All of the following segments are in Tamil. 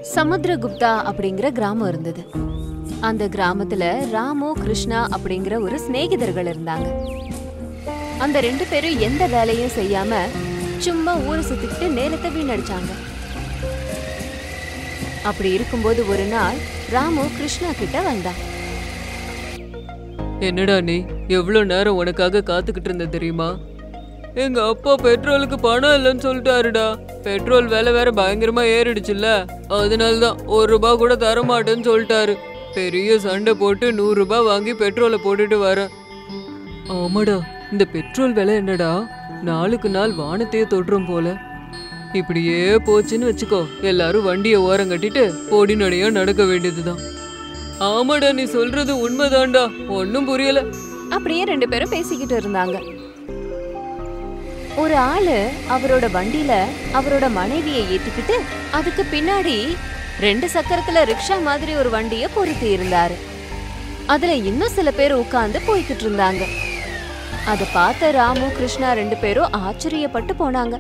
சமுத்திரகுப்தா அப்படிங்கிற கிராமம் இருந்தது அந்த கிராமத்துல ராமு கிருஷ்ணா அப்படிங்கிற ஒரு சிநேகிதர்கள் இருந்தாங்க அந்த ரெண்டு பேரும் எந்த வேலையும் செய்யாம சும்மா ஊரை சுத்திக்கிட்டு நேரத்தை வீணடிச்சாங்க அப்படி இருக்கும்போது ஒரு நாள் ராமு கிருஷ்ணா கிட்ட வந்தான் என்னடா நீ எவ்வளவு நேரம் உனக்காக காத்துக்கிட்டு இருந்த தெரியுமா எங்க அப்பா பெட்ரோலுக்கு பணம் இல்லைன்னு சொல்லிட்டாருடா பெட்ரோல் விலை வேற பயங்கரமா ஏறிடுச்சுல்ல அதனால தான் ஒரு ரூபாய் கூட தர மாட்டேன்னு சொல்லிட்டாரு பெரிய சண்டை போட்டு நூறு ரூபாய் வாங்கி பெட்ரோலை போட்டுட்டு வரேன் ஆமாடா இந்த பெட்ரோல் விலை என்னடா நாளுக்கு நாள் வானத்தையே தொடுறோம் போல இப்படியே போச்சுன்னு வச்சுக்கோ எல்லாரும் வண்டியை ஓரம் கட்டிட்டு பொடி நடையா நடக்க வேண்டியதுதான் ஆமாடா நீ சொல்றது உண்மைதான்டா ஒன்னும் புரியல அப்படியே ரெண்டு பேரும் பேசிக்கிட்டு இருந்தாங்க ஒரு ஆளு அவரோட வண்டியில அவரோட மனைவியை ஏத்திக்கிட்டு அதுக்கு பின்னாடி ரெண்டு சக்கரத்துல ரிக்ஷா மாதிரி ஒரு வண்டிய பொருத்தி இருந்தாரு அதுல இன்னும் சில பேர் உட்கார்ந்து போய்கிட்டு இருந்தாங்க அத பார்த்த ராமு கிருஷ்ணா ரெண்டு பேரும் ஆச்சரியப்பட்டு போனாங்க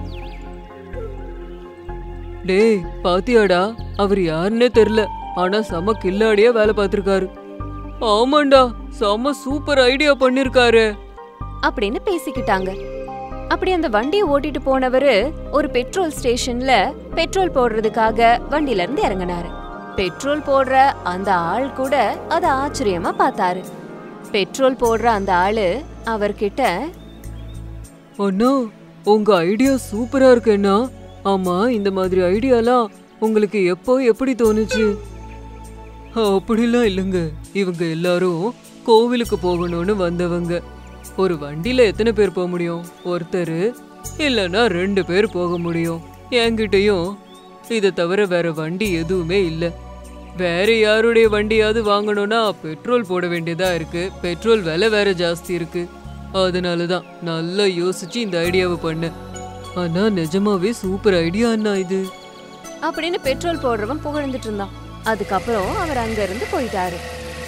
டேய் பாத்தியாடா அவர் யாருன்னே தெரியல ஆனா செம கில்லாடியா வேலை பார்த்திருக்காரு ஆமாண்டா செம சூப்பர் ஐடியா பண்ணிருக்காரு அப்படின்னு பேசிக்கிட்டாங்க அப்படி அந்த வண்டியை ஓட்டிட்டு போனவரு ஒரு பெட்ரோல் ஸ்டேஷன்ல பெட்ரோல் போடுறதுக்காக வண்டில இருந்து இறங்கினாரு பெட்ரோல் போடுற அந்த ஆள் கூட அத ஆச்சரியமா பார்த்தாரு பெட்ரோல் போடுற அந்த ஆளு அவர்கிட்ட அண்ணா உங்க ஐடியா சூப்பரா இருக்கு அண்ணா ஆமா இந்த மாதிரி ஐடியாலாம் உங்களுக்கு எப்போ எப்படி தோணுச்சு அப்படிலாம் இல்லைங்க இவங்க எல்லாரும் கோவிலுக்கு போகணும்னு வந்தவங்க ஒரு வண்டியில எத்தனை பேர் போக முடியும் ஒருத்தர் இல்லைன்னா ரெண்டு பேர் போக முடியும் என்கிட்டயும் இதை தவிர வேற வண்டி எதுவுமே இல்லை வேற யாருடைய வண்டியாவது வாங்கணும்னா பெட்ரோல் போட வேண்டியதா இருக்கு பெட்ரோல் விலை வேற ஜாஸ்தி இருக்கு அதனால தான் நல்லா யோசிச்சு இந்த ஐடியாவை பண்ணேன் ஆனா நிஜமாவே சூப்பர் ஐடியா அண்ணா இது அப்படின்னு பெட்ரோல் போடுறவன் புகழ்ந்துட்டு இருந்தான் அதுக்கப்புறம் அவர் அங்க இருந்து போயிட்டாரு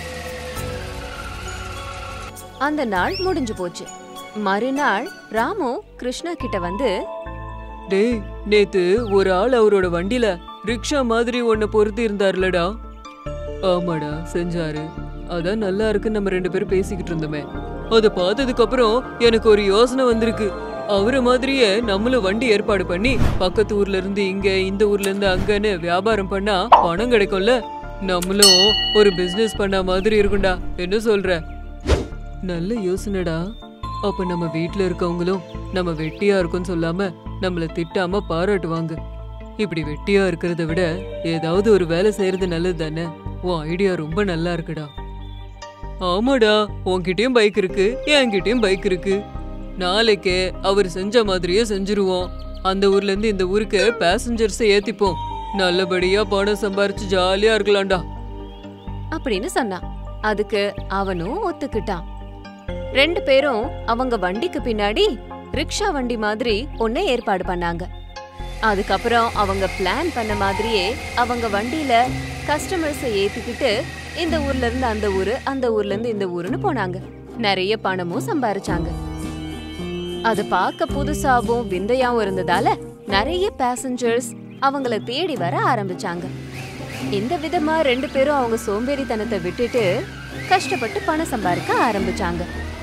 அந்த நாள் முடிஞ்சு போச்சு மறுநாள் ராமு கிருஷ்ணா கிட்ட வந்து டேய் நேத்து ஒரு ஆள் அவரோட வண்டியில ரிக்ஷா மாதிரி ஒன்ன பொருத்தி இருந்தாருலடா ஆமாடா செஞ்சாரு அதான் நல்லா இருக்கு நம்ம ரெண்டு பேரும் பேசிக்கிட்டு இருந்தோமே அதை பார்த்ததுக்கு அப்புறம் எனக்கு ஒரு யோசனை வந்திருக்கு அவரை மாதிரியே நம்மளும் வண்டி ஏற்பாடு பண்ணி பக்கத்து ஊர்ல இருந்து இங்க இந்த ஊர்ல இருந்து அங்கன்னு வியாபாரம் பண்ணா பணம் கிடைக்கும்ல நம்மளும் ஒரு பிசினஸ் பண்ண மாதிரி இருக்கும்டா என்ன சொல்ற நல்ல யோசனைடா அப்ப நம்ம வீட்ல இருக்கவங்களும் நம்ம வெட்டியா இருக்கோம்னு சொல்லாம நம்மள திட்டாம பாராட்டுவாங்க இப்படி வெட்டியா இருக்கிறத விட ஏதாவது ஒரு வேலை செய்யறது நல்லது தானே உன் ஐடியா ரொம்ப நல்லா இருக்குடா ஆமாடா உன்கிட்டயும் பைக் இருக்கு என்கிட்டயும் பைக் இருக்கு நாளைக்கே அவர் செஞ்ச மாதிரியே செஞ்சிருவோம் அந்த ஊர்ல இருந்து இந்த ஊருக்கு பேசஞ்சர்ஸை ஏத்திப்போம் நல்லபடியா பணம் சம்பாரிச்சு ஜாலியா இருக்கலாம்டா அப்படின்னு சொன்னான் அதுக்கு அவனும் ஒத்துக்கிட்டான் ரெண்டு பேரும் அவங்க வண்டிக்கு பின்னாடி ரிக்ஷா வண்டி மாதிரி ஒண்ணு ஏற்பாடு பண்ணாங்க அதுக்கப்புறம் அவங்க பிளான் பண்ண மாதிரியே அவங்க வண்டியில கஸ்டமர்ஸை ஏத்திக்கிட்டு இந்த ஊர்ல இருந்து அந்த ஊரு அந்த ஊர்ல இருந்து இந்த ஊருன்னு போனாங்க நிறைய பணமும் சம்பாரிச்சாங்க அது பார்க்க புதுசாவும் விந்தையாவும் இருந்ததால நிறைய பேசஞ்சர்ஸ் அவங்கள தேடி வர ஆரம்பிச்சாங்க இந்த விதமா ரெண்டு பேரும் அவங்க சோம்பேறித்தனத்தை விட்டுட்டு கஷ்டப்பட்டு பணம் சம்பாதிக்க ஆரம்பிச்சாங்க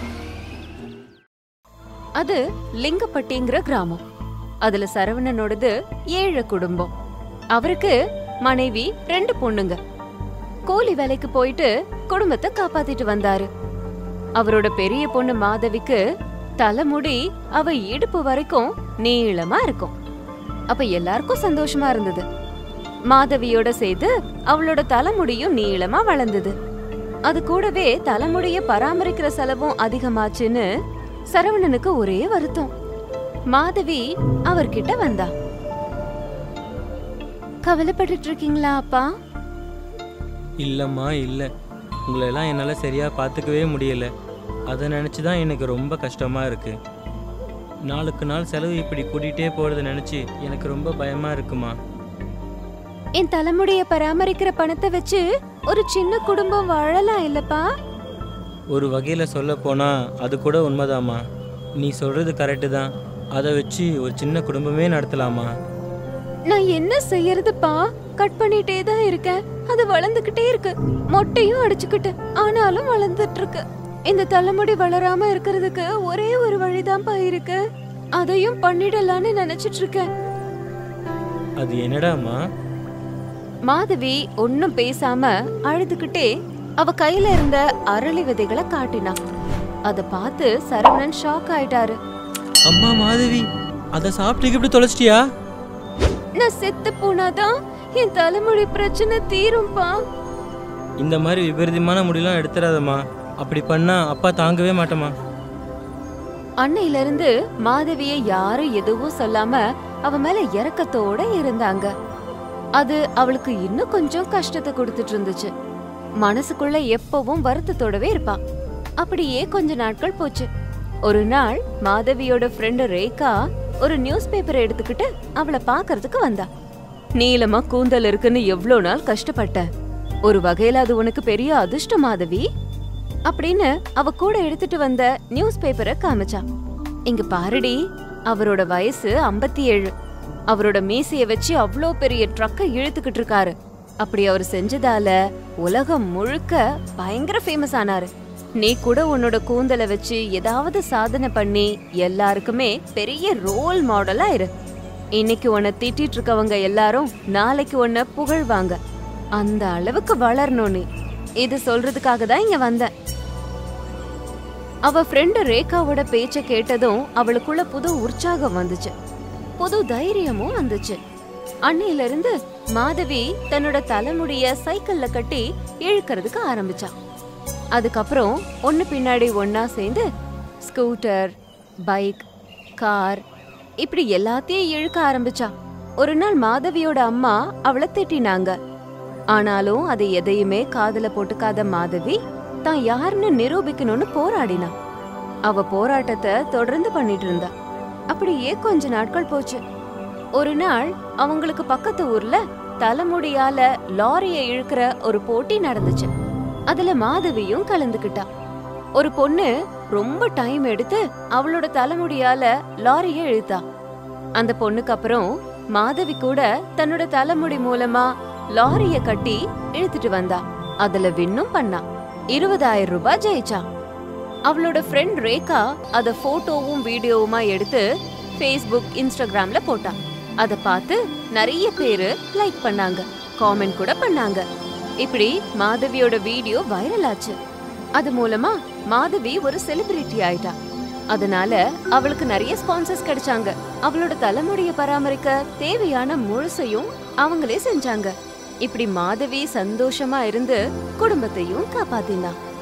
அது லிங்கப்பட்டிங்கிற கிராமம் அதுல சரவணனோடது ஏழை குடும்பம் அவருக்கு மனைவி ரெண்டு பொண்ணுங்க கூலி வேலைக்கு போயிட்டு குடும்பத்தை காப்பாத்திட்டு வந்தாரு அவரோட பெரிய பொண்ணு மாதவிக்கு தலைமுடி அவ இடுப்பு வரைக்கும் நீளமா இருக்கும் அப்ப எல்லாருக்கும் சந்தோஷமா இருந்தது மாதவியோட சேர்த்து அவளோட தலைமுடியும் நீளமா வளர்ந்தது அது கூடவே தலைமுடிய பராமரிக்கிற செலவும் அதிகமாச்சுன்னு சரவணனுக்கு ஒரே வருத்தம் மாதவி அவர்கிட்ட வந்தா கவலைப்பட்டுட்டு இருக்கீங்களா அப்பா இல்லைம்மா இல்லை உங்களெல்லாம் என்னால் சரியாக பார்த்துக்கவே முடியல அதை நினச்சி தான் எனக்கு ரொம்ப கஷ்டமாக இருக்குது நாளுக்கு நாள் செலவு இப்படி கூட்டிகிட்டே போகிறத நினச்சி எனக்கு ரொம்ப பயமாக இருக்குமா என் தலைமுடிய பராமரிக்கிற பணத்தை வச்சு ஒரு சின்ன குடும்பம் வாழலாம் இல்லப்பா ஒரு வகையில் சொல்ல போனால் அது கூட உண்மைதாம்மா நீ சொல்கிறது கரெக்டு தான் அதை வச்சு ஒரு சின்ன குடும்பமே நடத்தலாமா நான் என்ன செய்யறதுப்பா கட் பண்ணிட்டே தான் இருக்கேன் அது வளர்ந்துகிட்டே இருக்கு மொட்டையும் அடிச்சுக்கிட்டு ஆனாலும் வளர்ந்துட்டு இருக்கு இந்த தலைமுடி வளராம இருக்கிறதுக்கு ஒரே ஒரு வழிதான்ப்பா இருக்கு அதையும் பண்ணிடலான்னு நினைச்சிட்டு இருக்கேன் அது என்னடாம்மா மாதவி ஒன்னும் பேசாம அழுதுகிட்டே அவ கையில இருந்த அரளி விதைகளை காட்டினா அத பார்த்து சரவணன் ஷாக் ஆயிட்டாரு அம்மா மாதவி அதை சாப்பிட்டு இப்படி தொலைச்சிட்டியா நான் செத்து போனாதான் என் தலைமுடி பிரச்சனை தீரும்பா இந்த மாதிரி விபரீதமான முடியெல்லாம் எடுத்துடாதம்மா அப்படி பண்ணா அப்பா தாங்கவே மாட்டேம்மா அன்னையில இருந்து மாதவிய யாரும் எதுவும் சொல்லாம அவ மேல இரக்கத்தோட இருந்தாங்க அது அவளுக்கு இன்னும் கொஞ்சம் கஷ்டத்தை கொடுத்துட்டு இருந்துச்சு மனசுக்குள்ள எப்பவும் வருத்தத்தோடவே இருப்பா அப்படியே கொஞ்ச நாட்கள் போச்சு ஒரு நாள் மாதவியோட ஃப்ரெண்டு ரேகா ஒரு நியூஸ் பேப்பரை எடுத்துக்கிட்டு அவளை பார்க்கறதுக்கு வந்தா நீளமா கூந்தல் இருக்குன்னு எவ்ளோ நாள் கஷ்டப்பட்ட ஒரு வகையில அது உனக்கு பெரிய அதிர்ஷ்டம் மாதவி அப்படின்னு அவ கூட எடுத்துட்டு வந்த நியூஸ் பேப்பரை காமிச்சா இங்க பாருடி அவரோட வயசு 57 ஏழு அவரோட மீசைய வச்சு அவ்ளோ பெரிய ட்ரக்கை இழுத்துக்கிட்டு இருக்காரு அப்படி அவர் செஞ்சதால உலகம் முழுக்க பயங்கர ஃபேமஸ் ஆனாரு நீ கூட உன்னோட கூந்தலை வச்சு ஏதாவது சாதனை பண்ணி எல்லாருக்குமே பெரிய ரோல் மாடலா இரு இன்னைக்கு உன்னை திட்டிட்டு இருக்கவங்க எல்லாரும் நாளைக்கு உன்னை புகழ்வாங்க அந்த அளவுக்கு வளரணும் நீ இது சொல்றதுக்காக தான் இங்க வந்தேன் அவ ஃப்ரெண்டு ரேகாவோட பேச்ச கேட்டதும் அவளுக்குள்ள புது உற்சாகம் வந்துச்சு புது தைரியமும் வந்துச்சு அன்னையில இருந்து மாதவி தன்னோட தலைமுடிய சைக்கிள்ல கட்டி இழுக்கிறதுக்கு ஆரம்பிச்சா அதுக்கப்புறம் ஒன்னு பின்னாடி ஒன்னா சேர்ந்து ஸ்கூட்டர் பைக் கார் இப்படி எல்லாத்தையும் இழுக்க ஆரம்பிச்சா ஒரு நாள் மாதவியோட அம்மா அவளை திட்டினாங்க ஆனாலும் அதை எதையுமே காதுல போட்டுக்காத மாதவி தான் யாருன்னு நிரூபிக்கணும்னு போராடினா அவ போராட்டத்தை தொடர்ந்து பண்ணிட்டு இருந்தா அப்படியே கொஞ்ச நாட்கள் போச்சு ஒரு நாள் அவங்களுக்கு பக்கத்து ஊர்ல தலைமுடியால லாரிய இழுக்கிற ஒரு போட்டி நடந்துச்சு அதுல மாதவியும் கலந்துக்கிட்டா ஒரு பொண்ணு ரொம்ப டைம் எடுத்து அவளோட தலைமுடியால லாரிய இழுத்தா அந்த பொண்ணுக்கு அப்புறம் மாதவி கூட தன்னோட தலைமுடி மூலமா லாரிய கட்டி இழுத்துட்டு வந்தா அதுல வின்னும் பண்ணா இருபதாயிரம் ரூபாய் ஜெயிச்சா அவளோட ஃப்ரெண்ட் ரேகா அத போட்டோவும் வீடியோவுமா எடுத்து ஃபேஸ்புக் இன்ஸ்டாகிராம்ல போட்டா அத பார்த்து நிறைய பேரு லைக் பண்ணாங்க காமெண்ட் கூட பண்ணாங்க இப்படி மாதவியோட வீடியோ வைரல் ஆச்சு அது மூலமா மாதவி ஒரு செலிபிரிட்டி ஆயிட்டா அதனால அவளுக்கு நிறைய ஸ்பான்சர்ஸ் கிடைச்சாங்க அவளோட தலைமுடிய பராமரிக்க தேவையான முழுசையும் அவங்களே செஞ்சாங்க இப்படி மாதவி சந்தோஷமா இருந்து குடும்பத்தையும் காப்பாத்தினா